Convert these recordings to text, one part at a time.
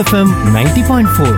FM ninety point four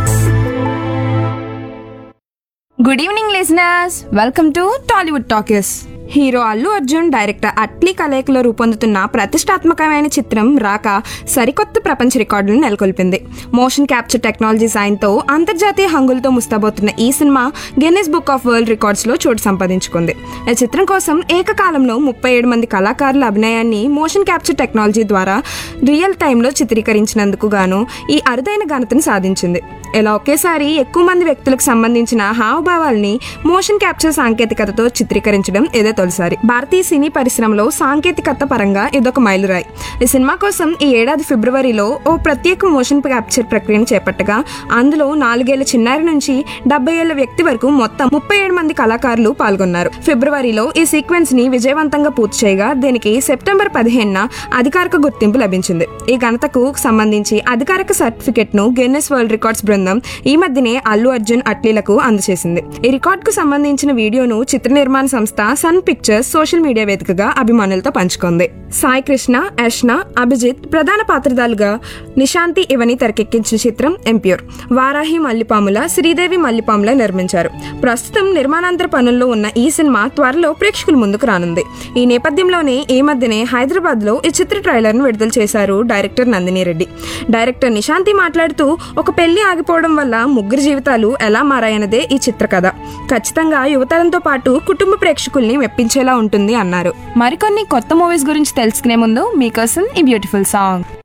good evening listeners welcome to Tollywood talkies hero Allu Arjun director Atlee కలయికలో రూపొందుతున్న ప్రతిష్టాత్మకమైన చిత్రం రాక సరికొత్త ప్రపంచ రికార్డును నెలకొల్పింది మోషన్ క్యాప్చర్ టెక్నాలజీ సాయంతో అంతర్జాతీయ హంగులతో ముస్తాబోతున్న ఈ cinema Guinness book of world records లో చోటు సంపాదించుకుంది ఈ చిత్రం కోసం ఏకకాలంలో ముప్పై ఏడు మంది కళాకారుల అభినయాన్ని మోషన్ క్యాప్చర్ టెక్నాలజీ ద్వారా రియల్ టైంలో చిత్రీకరించినందుకు గాను ఈ అరుదైన ఘనతను సాధించింది ఇలా ఒకేసారి ఎక్కువ మంది వ్యక్తులకు సంబంధించిన హావభావాల్ని మోషన్ క్యాప్చర్ సాంకేతికతతో చిత్రీకరించడం ఇదే తొలిసారి భారతీయ సినీ పరిశ్రమలో సాంకేతికత పరంగా ఇదొక మైలురాయి ఈ సినిమా కోసం ఈ ఏడాది ఫిబ్రవరిలో ఓ ప్రత్యేక మోషన్ క్యాప్చర్ ప్రక్రియను చేపట్టగా అందులో నాలుగేళ్ల చిన్నారి నుంచి డెబ్బై ఏళ్ల వ్యక్తి వరకు మొత్తం ముప్పై ఏడు మంది కళాకారులు పాల్గొన్నారు ఫిబ్రవరిలో ఈ సీక్వెన్స్ ని విజయవంతంగా పూర్తి చేయగా దీనికి సెప్టెంబర్ పదిహేనున అధికారిక గుర్తింపు లభించింది ఈ ఘనతకు సంబంధించి అధికారిక సర్టిఫికెట్ ను గిన్నెస్ వరల్డ్ రికార్డ్స్ బృందం ఈ మధ్యనే అల్లు అర్జున్ అట్లీలకు అందజేసింది ఈ రికార్డ్ కు సంబంధించిన వీడియోను చిత్ర నిర్మాణ సంస్థ సన్ పిక్చర్స్ సోషల్ మీడియా వేదికగా అభిమానులతో పంచుకుంది సాయి కృష్ణ యష్ణ అభిజిత్ ప్రధాన పాత్రధారులుగా నిశాంతి ఇవని తెరకెక్కించిన చిత్రం ఎంప్యూర్ వారాహి మల్లిపాముల శ్రీదేవి మల్లిపాముల నిర్మించారు ప్రస్తుతం నిర్మాణాంతర పనుల్లో ఉన్న ఈ సినిమా త్వరలో ప్రేక్షకుల ముందుకు రానుంది ఈ నేపథ్యంలోనే ఈ మధ్యనే హైదరాబాద్ లో ఈ చిత్ర ట్రైలర్ ను విడుదల చేశారు డైరెక్టర్ నందిని రెడ్డి డైరెక్టర్ నిశాంతి మాట్లాడుతూ ఒక పెళ్లి ఆగిపోవడం వల్ల ముగ్గురు జీవితాలు ఎలా మారాయన్నదే ఈ చిత్ర కథ ఖచ్చితంగా యువతరంతో పాటు కుటుంబ ప్రేక్షకుల్ని మెప్పించేలా ఉంటుంది అన్నారు మరికొన్ని కొత్త మూవీస్ గురించి తెలుసుకునే ముందు మీకోసం ఈ బ్యూటిఫుల్ సాంగ్